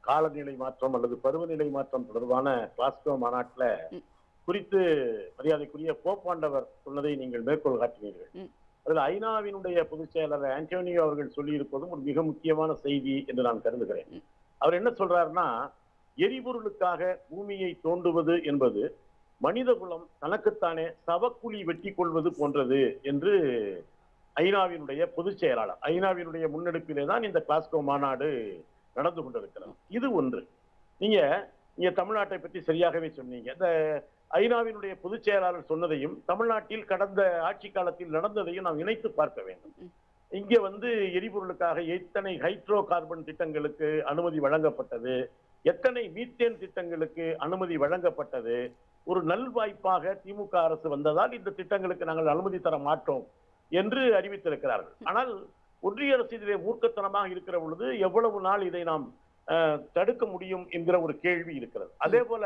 காலநிலை மாற்றம் அல்லது பருவநிலை மாற்றம் தொடர்பான கிளாஸ்கோ மாநாட்டுல ம். குறித்து மரியாதைக்குரிய போப்பாண்டவர் சொன்னதை நீங்கள் மேற்கோள் காட்டினீர்கள் ம். அதுல ஐநாவினுடைய பொதுச் செயலாளர் ஆண்டோனியோ அவர்கள் சொல்லியிருப்பதும் ஒரு மிக முக்கியமான செய்தி என்று நான் கருதுகிறேன் ம். அவர் என்ன சொல்றாருன்னா எரிபொருளுக்காக பூமியை தோண்டுவது என்பது மனிதகுலம் தனக்குத்தானே சவக்குழி வெட்டி கொள்வது போன்றது என்று ஐநாவினுடைய பொதுச் செயலாளர் ஐநாவினுடைய முன்னெடுப்பிலே தான் இந்த கிளாஸ்கோ மாநாடு நடந்து கொண்டிருக்கிறது இது ஒன்று நீங்க நீங்க தமிழ்நாட்டை பற்றி சரியாகவே சொன்னீங்க இந்த ஐநாவினுடைய பொதுச் செயலாளர் சொன்னதையும் தமிழ்நாட்டில் கடந்த ஆட்சி காலத்தில் நடந்ததையும் நாம் இணைத்து பார்க்க வேண்டும் ம். இங்க வந்து எரிபொருளுக்காக எத்தனை ஹைட்ரோ கார்பன் திட்டங்களுக்கு அனுமதி வழங்கப்பட்டது எத்தனை மீத்தேன் திட்டங்களுக்கு அனுமதி வழங்கப்பட்டது ஒரு நல்வாய்ப்பாக திமுக அரசு வந்ததால் இந்த திட்டங்களுக்கு நாங்கள் அனுமதி தர மாட்டோம் என்று அறிவித்திருக்கிறார்கள் ஆனால் ஒன்றிய அரசு இதிலே மூர்க்கத்தனமாக இருக்கிற பொழுது எவ்வளவு நாள் இதை நாம் அஹ், தடுக்க முடியும் என்கிற ஒரு கேள்வி இருக்கிறது அதே போல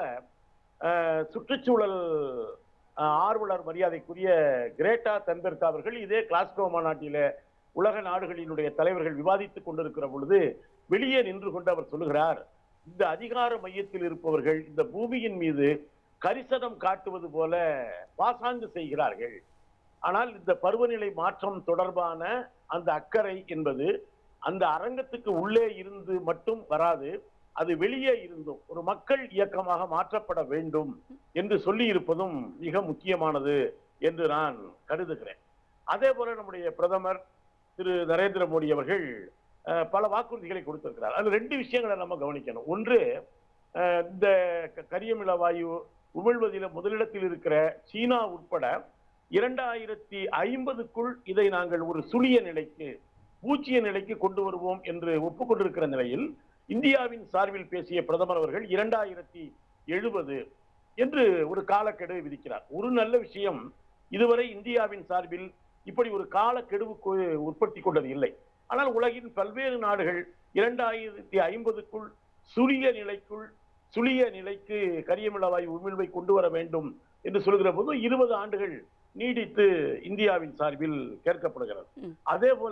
அஹ், சுற்றுச்சூழல் அஹ், ஆர்வலர் மரியாதைக்குரிய கிரேட்டா தன்பெர்க் அவர்கள் இதே கிளாஸ்கோ மாநாட்டில உலக நாடுகளினுடைய தலைவர்கள் விவாதித்துக் கொண்டிருக்கிற பொழுது வெளியே நின்று கொண்டு அவர் சொல்லுகிறார் இந்த அதிகார மையத்தில் இருப்பவர்கள் இந்த பூமியின் மீது கரிசனம் காட்டுவது போல பாசாங்கு செய்கிறார்கள் ஆனால் இந்த பருவநிலை மாற்றம் தொடர்பான அந்த அக்கறை என்பது அந்த அரங்கத்துக்கு உள்ளே இருந்து மட்டும் வராது அது வெளியே இருந்தும் ஒரு மக்கள் இயக்கமாக மாற்றப்பட வேண்டும் என்று சொல்லி இருப்பதும் மிக முக்கியமானது என்று நான் கருதுகிறேன் அதே போல நம்முடைய பிரதமர் திரு நரேந்திர மோடி அவர்கள் அஹ், பல வாக்குறுதிகளை கொடுத்திருக்கிறார் அது ரெண்டு விஷயங்களை நம்ம கவனிக்கணும் ஒன்று அஹ், இந்த க- கரியமில வாயு உமிழ்வதில முதலிடத்தில் இருக்கிற சீனா உட்பட இரண்டாயிரத்தி ஐம்பதுக்குள் இதை நாங்கள் ஒரு சுழிய நிலைக்கு பூஜ்ய நிலைக்கு கொண்டு வருவோம் என்று ஒப்புக்கொண்டிருக்கிற நிலையில் இந்தியாவின் சார்பில் பேசிய பிரதமர் அவர்கள் இரண்டாயிரத்தி எழுபது என்று ஒரு காலக்கெடு விதிக்கிறார் ஒரு நல்ல விஷயம் இதுவரை இந்தியாவின் சார்பில் இப்படி ஒரு காலக்கெடுவுக்கு உற்பத்தி கொண்டது இல்லை ஆனால் உலகின் பல்வேறு நாடுகள் இரண்டாயிரத்தி ஐம்பதுக்குள் சுழிய நிலைக்குள் சுழிய நிலைக்கு கரியமிளவாயு உமிழ்வை கொண்டு வர வேண்டும் என்று சொல்கிற போது இருபது ஆண்டுகள் நீடித்து இந்தியாவின் சார்பில் கேட்கப்படுகிறது ம். அதே போல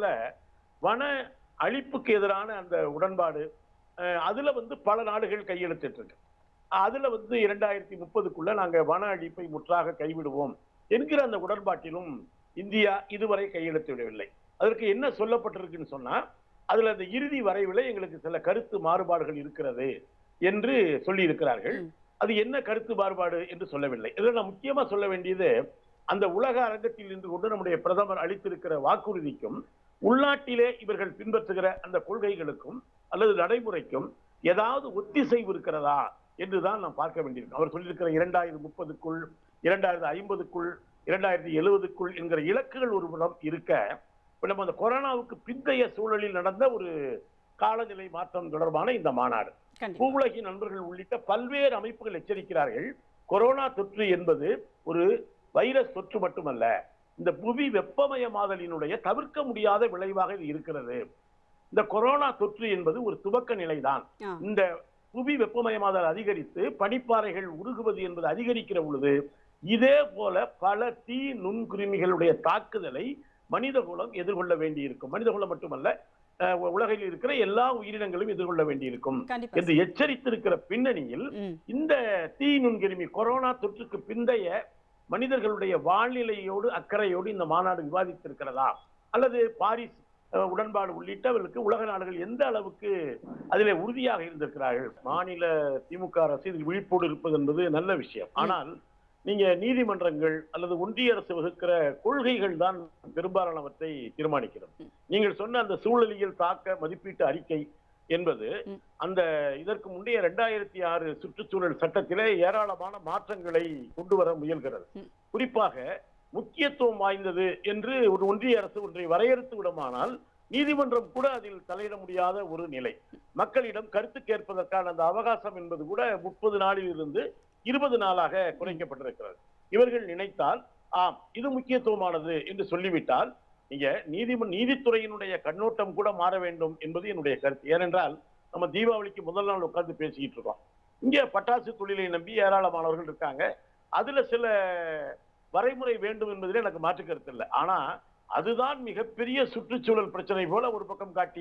வன அழிப்புக்கு எதிரான அந்த உடன்பாடு அஹ், அதுல வந்து பல நாடுகள் கையெழுத்திட்டு இருக்கு அதுல வந்து இரண்டாயிரத்தி முப்பதுக்குள்ள நாங்க வன அழிப்பை முற்றாக கைவிடுவோம் என்கிற அந்த உடன்பாட்டிலும் இந்தியா இதுவரை கையெழுத்து விடவில்லை அதற்கு என்ன சொல்லப்பட்டிருக்குன்னு சொன்னா அதுல அந்த இறுதி வரைவில் எங்களுக்கு சில கருத்து மாறுபாடுகள் இருக்கிறது என்று சொல்லி இருக்கிறார்கள் ம். அது என்ன கருத்து மாறுபாடு என்று சொல்லவில்லை இதில் நான் முக்கியமா சொல்ல வேண்டியது அந்த உலக அரங்கத்தில் நின்று கொண்டு நம்முடைய பிரதமர் அளித்திருக்கிற வாக்குறுதிக்கும் உள்நாட்டிலே இவர்கள் பின்பற்றுகிற அந்த கொள்கைகளுக்கும் அல்லது நடைமுறைக்கும் ஏதாவது ஒத்திசைவு இருக்கிறதா என்றுதான் நாம் பார்க்க வேண்டியிருக்கும் அவர் சொல்லியிருக்கிற இரண்டாயிரத்தி முப்பதுக்குள் இரண்டாயிரத்தி ஐம்பதுக்குள் இரண்டாயிரத்தி எழுபதுக்குள் என்கிற இலக்குகள் ஒரு புறம் இருக்க இப்ப நம்ம அந்த கொரோனாவுக்கு பிந்தைய சூழலில் நடந்த ஒரு காலநிலை மாற்றம் தொடர்பான இந்த மாநாடு கண்டிப்பா பூவுலகின் நண்பர்கள் உள்ளிட்ட பல்வேறு அமைப்புகள் எச்சரிக்கிறார்கள் கொரோனா தொற்று என்பது ஒரு வைரஸ் தொற்று மட்டுமல்ல இந்த புவி வெப்பமயமாதலினுடைய தவிர்க்க முடியாத விளைவாக இது இருக்கிறது இந்த கொரோனா தொற்று என்பது ஒரு துவக்க நிலைதான் ஆ. இந்த புவி வெப்பமயமாதல் அதிகரித்து பனிப்பாறைகள் உருகுவது என்பது அதிகரிக்கிற பொழுது இதே போல பல தீ நுண்கிருமிகளுடைய தாக்குதலை மனிதகுலம் எதிர்கொள்ள வேண்டியிருக்கும் மனிதகுலம் மட்டுமல்ல அஹ், உலகில் இருக்கிற எல்லா உயிரினங்களும் எதிர்கொள்ள வேண்டியிருக்கும் கண்டிப்பா என்று எச்சரித்திருக்கிற பின்னணியில் ம் இந்த தீ நுண்கிருமி கொரோனா தொற்றுக்கு பிந்தைய மனிதர்களுடைய வாழ்நிலையோடு அக்கறையோடு இந்த மாநாடு விவாதித்திருக்கிறதா அல்லது பாரிஸ் அஹ், உடன்பாடு உள்ளிட்டவர்களுக்கு உலக நாடுகள் எந்த அளவுக்கு அதிலே உறுதியாக இருந்திருக்கிறார்கள் மாநில திமுக அரசு இதில் விழிப்போடு இருப்பது என்பது நல்ல விஷயம் ஆனால் நீங்க நீதிமன்றங்கள் அல்லது ஒன்றிய அரசு வகுக்கிற கொள்கைகள் தான் பெரும்பாலானவற்றை தீர்மானிக்கிறது நீங்கள் சொன்ன அந்த சூழலியல் தாக்க மதிப்பீட்டு அறிக்கை என்பது ம். அந்த இதற்கு முந்தைய இரண்டாயிரத்தி ஆறு சுற்றுச்சூழல் சட்டத்திலே ஏராளமான மாற்றங்களை கொண்டு வர முயல்கிறது ம். குறிப்பாக முக்கியத்துவம் வாய்ந்தது என்று ஒரு ஒன்றிய அரசு ஒன்றை வரையறுத்து விடுமானால் நீதிமன்றம் கூட அதில் தலையிட முடியாத ஒரு நிலை மக்களிடம் கருத்து கேட்பதற்கான அந்த அவகாசம் என்பது கூட முப்பது நாளில் இருந்து இருபது நாளாக குறைக்கப்பட்டிருக்கிறது இவர்கள் நினைத்தால் ஆம் இது முக்கியத்துவமானது என்று சொல்லிவிட்டால் நீங்க நீதிமன்ற நீதித்துறையினுடைய கண்ணோட்டம் கூட மாற வேண்டும் என்பது என்னுடைய கருத்து ஏனென்றால் நம்ம தீபாவளிக்கு முதல் நாள் உட்கார்ந்து பேசிக்கிட்டு இருக்கோம் இங்க பட்டாசு தொழிலை நம்பி ஏராளமானவர்கள் இருக்காங்க அதுல சில வரைமுறை வேண்டும் என்பதில் எனக்கு மாற்று கருத்து இல்லை ஆனா அதுதான் மிகப்பெரிய சுற்றுச்சூழல் பிரச்சனை போல ஒரு பக்கம் காட்டி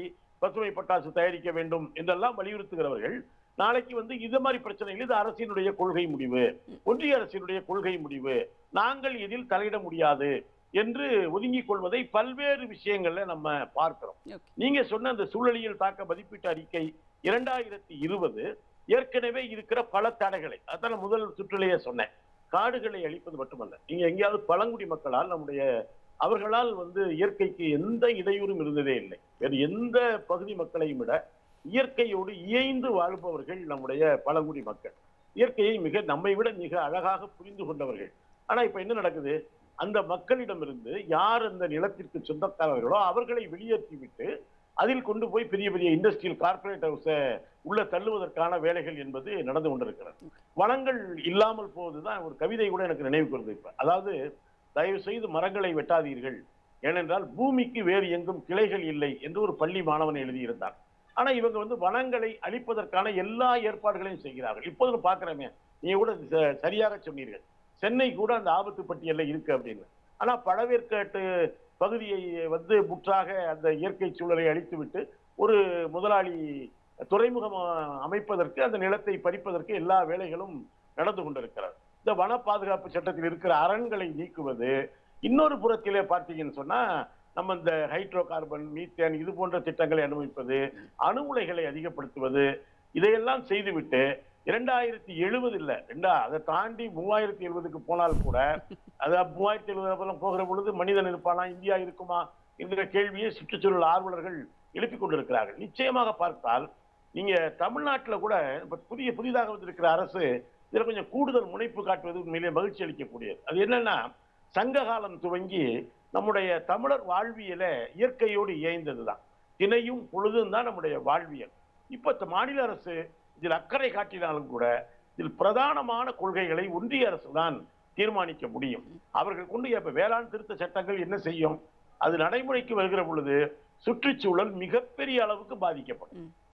பசுமை பட்டாசு தயாரிக்க வேண்டும் என்றெல்லாம் வலியுறுத்துகிறவர்கள் நாளைக்கு வந்து இது மாதிரி பிரச்சனைகள் இது அரசினுடைய கொள்கை முடிவு ஒன்றிய அரசினுடைய கொள்கை முடிவு நாங்கள் இதில் தலையிட முடியாது என்று ஒதுங்கிக் கொள்வதை பல்வேறு விஷயங்கள்ல நம்ம பார்க்கிறோம் Okay. நீங்க சொன்ன அந்த சூழலியல் தாக்க மதிப்பீட்டு அறிக்கை இரண்டாயிரத்தி இருபது ஏற்கனவே இருக்கிற பல தடைகளை அதான் நான் முதல் சுற்றுலையே சொன்னேன் காடுகளை அழிப்பது மட்டுமல்ல நீங்க எங்கேயாவது பழங்குடி மக்களால் நம்முடைய அவர்களால் வந்து இயற்கைக்கு எந்த இடையூறும் இருந்ததே இல்லை வேறு எந்த பகுதி மக்களையும் விட இயற்கையோடு இயைந்து வாழ்பவர்கள் நம்முடைய பழங்குடி மக்கள் இயற்கையை மிக நம்மை விட மிக அழகாக புரிந்து கொண்டவர்கள் ஆனா இப்ப என்ன நடக்குது அந்த மக்களிடமிருந்து யார் அந்த நிலத்திற்கு சொந்தக்காரர்களோ அவர்களை வெளியேற்றி விட்டு அதில் கொண்டு போய் பெரிய பெரிய இண்டஸ்ட்ரியல் கார்ப்பரேட் ஹவுஸை உள்ள தள்ளுவதற்கான வேலைகள் என்பது நடந்து கொண்டிருக்கிறது வளங்கள் இல்லாமல் போவதுதான் ஒரு கவிதை கூட எனக்கு நினைவுக்கு வருது இப்ப அதாவது தயவு செய்து மரங்களை வெட்டாதீர்கள் ஏனென்றால் பூமிக்கு வேறு எங்கும் கிளைகள் இல்லை என்று ஒரு பள்ளி மாணவன் எழுதியிருந்தார் ஆனா இவங்க வந்து வனங்களை அழிப்பதற்கான எல்லா ஏற்பாடுகளையும் செய்கிறார்கள் இப்போது பார்க்கிறோமே நீங்க கூட ச- சரியாக சொன்னீர்கள் சென்னை கூட அந்த ஆபத்து பட்டியல்ல இருக்கு அப்படின்னு ஆனா பழவேற்காட்டு பகுதியை வந்து முற்றாக அந்த இயற்கை சூழலை அழித்துவிட்டு ஒரு முதலாளி துறைமுகம் அஹ், அமைப்பதற்கு அந்த நிலத்தை பறிப்பதற்கு எல்லா வேலைகளும் நடந்து கொண்டிருக்கிறது இந்த வன பாதுகாப்பு சட்டத்தில் இருக்கிற அரண்களை நீக்குவது இன்னொரு புறத்திலே பார்த்தீங்கன்னு சொன்னா நம்ம இந்த ஹைட்ரோ கார்பன் மீத்தேன் இது போன்ற திட்டங்களை அனுமதிப்பது அணு உலைகளை அதிகப்படுத்துவது இதையெல்லாம் செய்துவிட்டு இரண்டாயிரத்தி எழுபது இல்ல ரெண்டா அதை தாண்டி மூவாயிரத்தி எழுபதுக்கு போனால் கூட அது மூவாயிரத்தி எழுபது போகிற பொழுது மனிதன் இருப்பானா இந்தியா இருக்குமா என்கிற கேள்வியை சுற்றுச்சூழல் ஆர்வலர்கள் எழுப்பிக் கொண்டிருக்கிறார்கள் நிச்சயமாக பார்த்தால் நீங்க தமிழ்நாட்டுல கூட இப்ப புதிய புதிதாக வந்திருக்கிற அரசு இதுல கொஞ்சம் கூடுதல் முனைப்பு காட்டுவது உண்மையிலே மகிழ்ச்சி அளிக்கக்கூடியது அது என்னன்னா சங்க காலம் துவங்கி நம்முடைய தமிழர் வாழ்வியல இயற்கையோடு இயைந்ததுதான் திணையும் பொழுதும் தான் நம்முடைய வாழ்வியல் இப்ப இந்த மாநில அரசு இதில் அக்கறை காட்டினாலும் கூட இதில் பிரதானமான கொள்கைகளை ஒன்றிய அரசு தான் தீர்மானிக்க முடியும் அவர்கள் கொண்டு இப்ப வேளாண் திருத்த சட்டங்கள் என்ன செய்யும் அது நடைமுறைக்கு வருகிற பொழுது சுற்றுச்சூழல் மிகப்பெரிய அளவுக்கு பாதிக்கப்படும்